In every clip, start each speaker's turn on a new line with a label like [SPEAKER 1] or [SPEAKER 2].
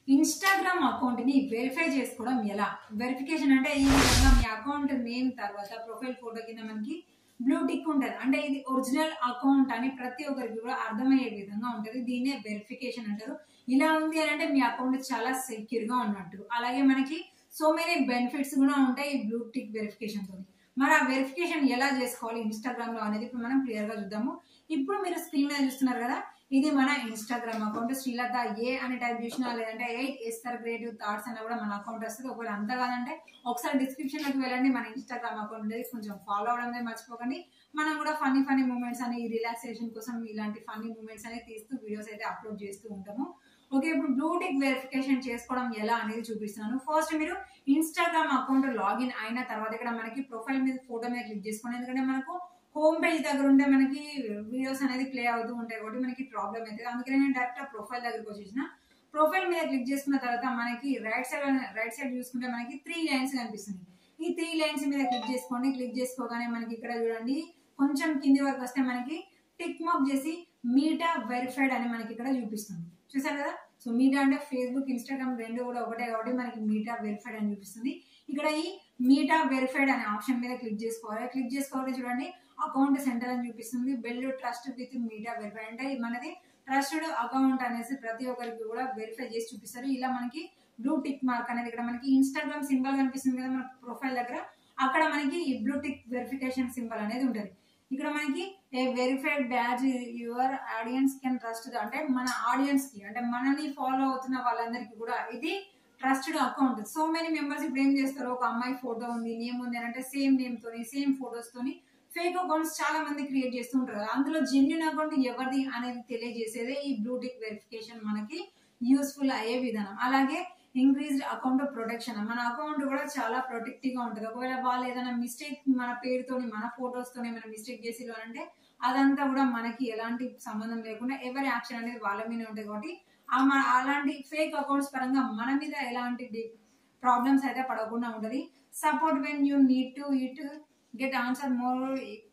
[SPEAKER 1] Instagram account ని verify చేసుకోవడం ఎలా వెరిఫికేషన్ అంటే ఈ విధంగా మీ అకౌంట్ నేమ్ తర్వాత ప్రొఫైల్ ఫోటో కింద మనకి బ్లూ టిక్ ఉంటుంది అంటే ఇది ఒరిజినల్ అకౌంట్ అని ప్రతి ఒక్కరికి కూడా అర్థమయ్యే విధంగా ఉంటుంది దీన్నే వెరిఫికేషన్ అంటారు ఇలా ఉంది అని అంటే మీ అకౌంట్ చాలా సెక్యూర్ గా ఉన్నట్టు అలాగే మనకి సో మెనీ బెనిఫిట్స్ కూడా ఉంటాయి ఈ బ్లూ టిక్ వెరిఫికేషన్ తో మరి ఆ వెరిఫికేషన్ ఎలా చేసుకోవాలి ఇన్స్టాగ్రామ్ లో అనేది ఇప్పుడు మనం క్లియర్ గా చూద్దాము ఇప్పుడు మీరు స్క్రీన్ మీద చూస్తున్నారు కదా ఇది మన ఇన్స్టాగ్రామ్ అకౌంట్ శ్రీలత ఏ అని టైప్ చేసినా లేదంటే ఎయిట్ ఎస్ఆర్ క్రియేటివ్ థాట్స్ అన్న కూడా మన అకౌంట్ వస్తుంది ఒకవేళ అంత కాదంటే ఒకసారి డిస్క్రిప్షన్ లోకి వెళ్ళండి మన ఇన్స్టాగ్రామ్ అకౌంట్ అనేది కొంచెం ఫాలో అవడం అనేది మర్చిపోకండి మనం కూడా ఫన్నీ ఫన్నీ మూమెంట్స్ అని రిలాక్సేషన్ కోసం ఇలాంటి ఫన్నీ మూమెంట్స్ అనేది తీస్తూ వీడియోస్ అయితే అప్లోడ్ చేస్తూ ఉంటాము ఓకే ఇప్పుడు బ్లూటిక్ వెరిఫికేషన్ చేసుకోవడం ఎలా అనేది చూపిస్తున్నాను ఫస్ట్ మీరు ఇన్స్టాగ్రామ్ అకౌంట్ లాగిన్ అయిన తర్వాత ఇక్కడ మనకి ప్రొఫైల్ మీద ఫోటో మీద క్లిక్ చేసుకోండి ఎందుకంటే మనకు హోమ్ పేజ్ దగ్గర ఉంటే మనకి వీడియోస్ అనేది ప్లే అవుతూ ఉంటాయి కాబట్టి మనకి ప్రాబ్లం అవుతుంది అందుకని నేను డైరెక్ట్ ప్రొఫైల్ దగ్గరికి వచ్చేసిన ప్రొఫైల్ మీద క్లిక్ చేసుకున్న తర్వాత మనకి రైట్ సైడ్ రైట్ సైడ్ చూసుకుంటే మనకి త్రీ లైన్స్ కనిపిస్తుంది ఈ త్రీ లైన్స్ మీద క్లిక్ చేసుకోండి క్లిక్ చేసుకోగానే మనకి ఇక్కడ చూడండి కొంచెం కింది వరకు వస్తే మనకి టిక్ మార్క్ చేసి మీటా వెరిఫైడ్ అని మనకి ఇక్కడ చూపిస్తుంది చూసారు కదా సో మీటా అంటే ఫేస్బుక్ ఇన్స్టాగ్రామ్ రెండు కూడా ఒకటే కాబట్టి మనకి మీటా వెరిఫైడ్ అని చూపిస్తుంది ఇక్కడ ఈ మీటా వెరిఫైడ్ అనే ఆప్షన్ మీద క్లిక్ చేసుకోవాలి క్లిక్ చేసుకోవాలి చూడండి అకౌంట్ సెంటర్ అని చూపిస్తుంది build trust with Meta verify అంటే మనది ట్రస్టెడ్ అకౌంట్ అనేసి ప్రతి ఒక్కరికి కూడా వెరిఫై చేసి చూపిస్తారు ఇలా మనకి బ్లూ టిక్ మార్క్ అనేది ఇక్కడ మనకి ఇన్స్టాగ్రామ్ సింబల్ కనిపిస్తుంది కదా మన ప్రొఫైల్ దగ్గర అక్కడ మనకి ఈ బ్లూ టిక్ వెరిఫికేషన్ సింబల్ అనేది ఉంటుంది ఇక్కడ మనకి a verified badge your audience can trust అంటే మన ఆడియన్స్ కి అంటే మనని ఫాలో అవుతున్న వాళ్ళందరికీ కూడా ఇది trusted account so many members ఇప్పుడు ఏం చేస్తారు ఒక అమ్మాయి ఫోటో ఉంది నేమ్ ఉంది అని అంటే సేమ్ నేమ్ తోని సేమ్ ఫోటోస్ తోని ఫేక్ అకౌంట్స్ చాలా మంది క్రియేట్ చేస్తూ ఉంటారు అందులో జెన్యున్ అకౌంట్ ఎవరిది అనేది తెలియజేసేదే ఈ బ్లూటిక్ వెరిఫికేషన్ మనకి యూస్ఫుల్ అయ్యే విధానం అలాగే ఇంక్రీజ్డ్ అకౌంట్ ప్రొటెక్షన్ మన అకౌంట్ కూడా చాలా ప్రొటెక్టివ్ గా ఉంటుంది ఒకవేళ వాళ్ళు ఏదైనా మిస్టేక్ మన పేరుతోని మన ఫొటోస్ తోని ఏమైనా మిస్టేక్ చేసి అంటే అదంతా కూడా మనకి ఎలాంటి సంబంధం లేకుండా ఎవరి యాక్షన్ అనేది వాళ్ళ మీద ఉంటుంది కాబట్టి ఆ మన అలాంటి ఫేక్ అకౌంట్స్ పరంగా మన మీద ఎలాంటి ప్రాబ్లమ్స్ అయితే పడకుండా ఉంటది support when you need to it get answer more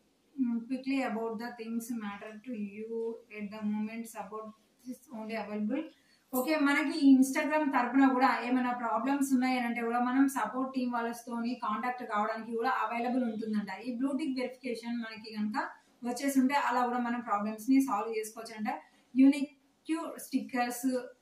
[SPEAKER 1] quickly about the things matter to you at the moment support is only available okay మనకి ఇన్స్టాగ్రామ్ తరపున కూడా ఏమైనా ప్రాబ్లమ్స్ ఉన్నాయనంటే కూడా మనం సపోర్ట్ టీం వాళ్ళతోని కాంటాక్ట్ కావడానికి కూడా అవైలబుల్ ఉంటుందంట ఈ బ్లూటిక్ వెరిఫికేషన్ మనకి కనుక వచ్చేసి ఉంటే అలా కూడా మనం ప్రాబ్లమ్స్ ని సాల్వ్ చేసుకోవచ్చు అంట యూనిక్ స్టిక్కర్స్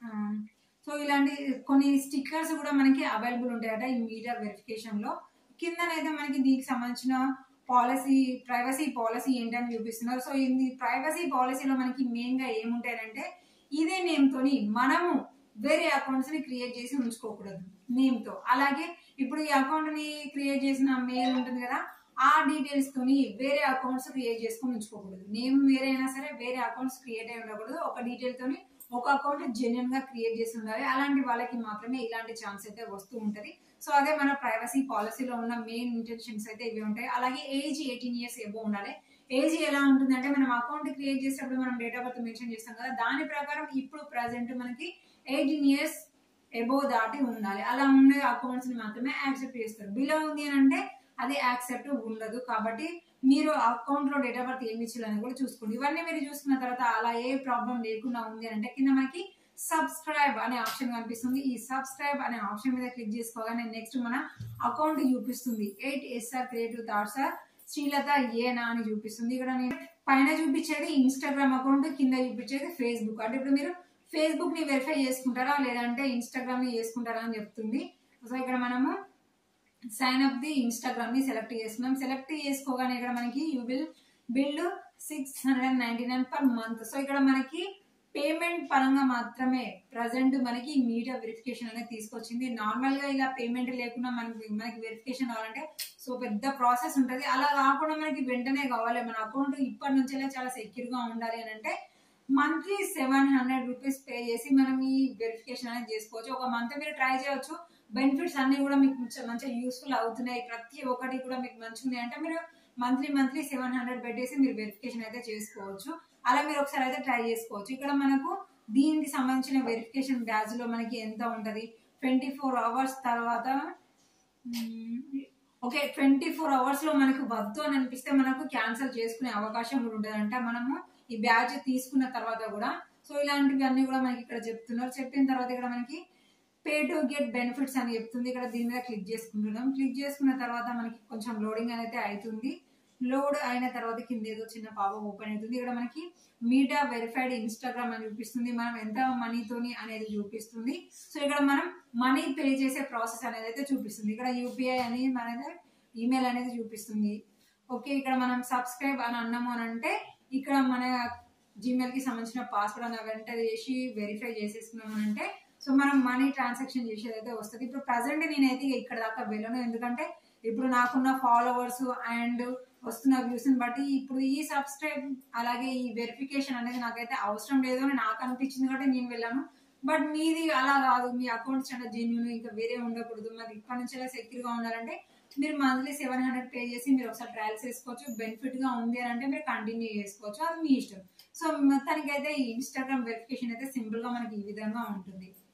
[SPEAKER 1] సో ఇలాంటి కొన్ని స్టిక్కర్స్ కూడా మనకి అవైలబుల్ ఉంటాయట ఈ మీడియా వెరిఫికేషన్ లో కిందనైతే మనకి దీనికి సంబంధించిన పాలసీ ప్రైవసీ పాలసీ ఏంటని చూపిస్తున్నారు సో ఇది ప్రైవసీ పాలసీలో మనకి మెయిన్ గా ఏముంటాయంటే ఇదే నేమ్ తోని మనము వేరే అకౌంట్స్ ని క్రియేట్ చేసి ఉంచుకోకూడదు నేమ్ తో అలాగే ఇప్పుడు ఈ అకౌంట్ ని క్రియేట్ చేసిన మెయిల్ ఉంటుంది కదా ఆ డీటెయిల్స్ తోని వేరే అకౌంట్స్ క్రియేట్ చేసుకొని ఉంచుకోకూడదు నేమ్ వేరే అయినా సరే వేరే అకౌంట్స్ క్రియేట్ అయి ఉండకూడదు ఒక డీటెయిల్ తోని ఒక అకౌంట్ జెన్యున్ గా క్రియేట్ చేసి ఉండాలి అలాంటి వాళ్ళకి మాత్రమే ఇలాంటి ఛాన్స్ అయితే వస్తూ ఉంటది సో అదే మన ప్రైవసీ పాలసీలో ఉన్న మెయిన్ ఇంటెన్షన్స్ అయితే ఇవి ఉంటాయి అలాగే ఏజ్ ఎయిటీన్ ఇయర్స్ ఎబో ఉండాలి ఏజ్ ఎలా ఉంటుందంటే మనం అకౌంట్ క్రియేట్ చేసేటప్పుడు మనం డేట్ ఆఫ్ బర్త్ మెన్షన్ చేస్తాం కదా దాని ప్రకారం ఇప్పుడు ప్రజెంట్ మనకి ఎయిటీన్ ఇయర్స్ ఎబో దాటి ఉండాలి అలా ఉండే అకౌంట్స్ ని మాత్రమే యాక్సెప్ట్ చేస్తారు బిలో ఉంది అని అంటే అది యాక్సెప్ట్ ఉండదు కాబట్టి మీరు అకౌంట్ లో డేట్ ఆఫ్ బర్త్ ఏమి ఇచ్చారని కూడా చూసుకోండి ఇవన్నీ మీరు చూసుకున్న తర్వాత అలా ఏ ప్రాబ్లం లేకుండా ఉంది అంటే కింద మనకి సబ్స్క్రైబ్ అనే ఆప్షన్ కనిపిస్తుంది ఈ సబ్స్క్రైబ్ అనే ఆప్షన్ మీద క్లిక్ చేసుకోగానే నెక్స్ట్ మన అకౌంట్ చూపిస్తుంది eight S R creative thoughts Srilatha ఏనా అని చూపిస్తుంది ఇక్కడ నేను పైన చూపించేది ఇన్స్టాగ్రామ్ అకౌంట్ కింద చూపించేది ఫేస్బుక్ అంటే ఇప్పుడు మీరు ఫేస్బుక్ ని వెరిఫై చేసుకుంటారా లేదంటే ఇన్స్టాగ్రామ్ ని చేసుకుంటారా అని చెప్తుంది సో ఇక్కడ మనము సైన్ అప్ ది ఇన్స్టాగ్రామ్ ని సెలెక్ట్ చేసుకున్నాం సెలెక్ట్ చేసుకోగానే ఇక్కడ మనకి you will build six hundred ninety nine per month so ఇక్కడ మనకి పేమెంట్ పరంగా మాత్రమే ప్రజెంట్ మనకి మీడియా వెరిఫికేషన్ అనేది తీసుకొచ్చింది నార్మల్ గా ఇలా పేమెంట్ లేకుండా మనకి మనకి వెరిఫికేషన్ కావాలంటే సో పెద్ద ప్రాసెస్ ఉంటది అలా కాకుండా మనకి వెంటనే కావాలి మన అకౌంట్ ఇప్పటి నుంచే చాలా సెక్యూర్ గా ఉండాలి అని అంటే monthly seven hundred rupees pay చేసి మనం ఈ వెరిఫికేషన్ అనేది చేసుకోవచ్చు ఒక మంత్ మీరు ట్రై చేయొచ్చు బెనిఫిట్స్ అన్ని కూడా మీకు మంచిగా యూస్ఫుల్ అవుతున్నాయి ప్రతి ఒక్కటి కూడా మీకు మంచిగా ఉన్నాయి అంటే మీరు మంత్లీ మంత్లీ సెవెన్ హండ్రెడ్ పెట్టేసి మీరు వెరిఫికేషన్ అయితే చేసుకోవచ్చు అలా మీరు ఒకసారి అయితే ట్రై చేసుకోవచ్చు ఇక్కడ మనకు దీనికి సంబంధించిన వెరిఫికేషన్ బ్యాచ్ లో మనకి ఎంత ఉంటది ట్వంటీ ఫోర్ అవర్స్ తర్వాత ఓకే ట్వంటీ ఫోర్ అవర్స్ లో మనకు వద్దు అని అనిపిస్తే మనకు క్యాన్సిల్ చేసుకునే అవకాశం కూడా ఉంటుంది అంటే మనము ఈ బ్యాచ్ తీసుకున్న తర్వాత కూడా సో ఇలాంటివి అన్ని కూడా మనకి ఇక్కడ చెప్తున్నారు చెప్పిన తర్వాత ఇక్కడ మనకి పే టు గెట్ బెనిఫిట్స్ అని చెప్తుంది ఇక్కడ దీని మీద క్లిక్ చేసుకుంటున్నాం క్లిక్ చేసుకున్న తర్వాత మనకి కొంచెం లోడింగ్ అనేది అవుతుంది లోడ్ అయిన తర్వాత కింద ఏదో చిన్న పాపం ఓపెన్ అవుతుంది ఇక్కడ మనకి మీటా వెరిఫైడ్ ఇన్స్టాగ్రామ్ అని చూపిస్తుంది మనం ఎంత మనీతోని అనేది చూపిస్తుంది సో ఇక్కడ మనం మనీ పే చేసే ప్రాసెస్ అనేది అయితే చూపిస్తుంది ఇక్కడ యూపీఐ అనేది మన ఈమెయిల్ అనేది చూపిస్తుంది ఓకే ఇక్కడ మనం సబ్స్క్రైబ్ అని అన్నాము అని అంటే ఇక్కడ మన జీమెయిల్ కి సంబంధించిన పాస్వర్డ్ అని ఎంటర్ చేసి వెరిఫై చేసేసుకున్నాం అని అంటే సో మనం మనీ ట్రాన్సాక్షన్ చేసేది అయితే వస్తుంది ఇప్పుడు ప్రజెంట్ నేనైతే ఇక్కడ దాకా వెళ్ళను ఎందుకంటే ఇప్పుడు నాకున్న ఫాలోవర్స్ అండ్ వస్తున్న వ్యూస్ ని బట్టి ఇప్పుడు ఈ సబ్స్క్రైబ్ అలాగే ఈ వెరిఫికేషన్ అనేది నాకైతే అవసరం లేదు అని నాకు అనిపించింది కాబట్టి నేను వెళ్ళాను బట్ మీది అలా కాదు మీ అకౌంట్ చాలా జెన్యున్ ఇంకా వేరే ఉండకూడదు మరి ఇప్పటి నుంచి సెక్యూర్ గా ఉండాలంటే మీరు మంత్లీ సెవెన్ హండ్రెడ్ పే చేసి మీరు ఒకసారి ట్రయల్స్ చేసుకోవచ్చు బెనిఫిట్ గా ఉంది అని అంటే మీరు కంటిన్యూ చేసుకోవచ్చు అది మీ ఇష్టం సో మొత్తానికి అయితే ఈ ఇన్స్టాగ్రామ్ వెరిఫికేషన్ అయితే సింపుల్ గా మనకి ఈ విధంగా ఉంటుంది